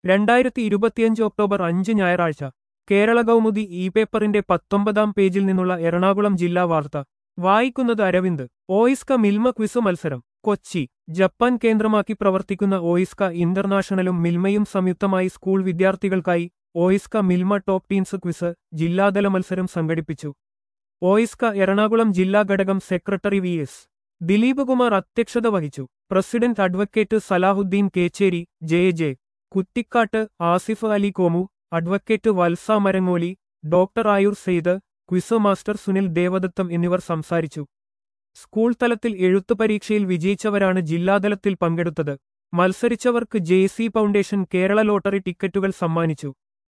രണ്ടായിരത്തി ഇരുപത്തിയഞ്ച് ഒക്ടോബർ അഞ്ച് ഞായറാഴ്ച കേരള കൗമുദി ഇ പേപ്പറിന്റെ പത്തൊമ്പതാം പേജിൽ നിന്നുള്ള എറണാകുളം ജില്ലാ വാർത്ത വായിക്കുന്നത് അരവിന്ദ് ഓയിസ്ക മിൽമ ക്വിസ് മത്സരം കൊച്ചി ജപ്പാൻ കേന്ദ്രമാക്കി പ്രവർത്തിക്കുന്ന ഓയിസ്ക ഇന്റർനാഷണലും മിൽമയും സംയുക്തമായി സ്കൂൾ വിദ്യാർത്ഥികൾക്കായി OISCA Milma top teens quiz ജില്ലാതല മത്സരം സംഘടിപ്പിച്ചു ഓയിസ്ക എറണാകുളം ജില്ലാ ഘടകം secretary V S Dileep Kumar അധ്യക്ഷത വഹിച്ചു president advocate Salahuddin Kecheri J J Kuttikkattu Asif Ali Komu advocate Valsa Marangoli doctor Ayur Syed quiz master Sunil Devadatham എന്നിവർ സംസാരിച്ചു സ്കൂൾ തലത്തിൽ എഴുത്തു പരീക്ഷയിൽ വിജയിച്ചവരാണ് ജില്ലാതലത്തിൽ പങ്കെടുത്തത് മത്സരിച്ചവർക്ക് J C foundation Kerala lottery ടിക്കറ്റുകൾ സമ്മാനിച്ചു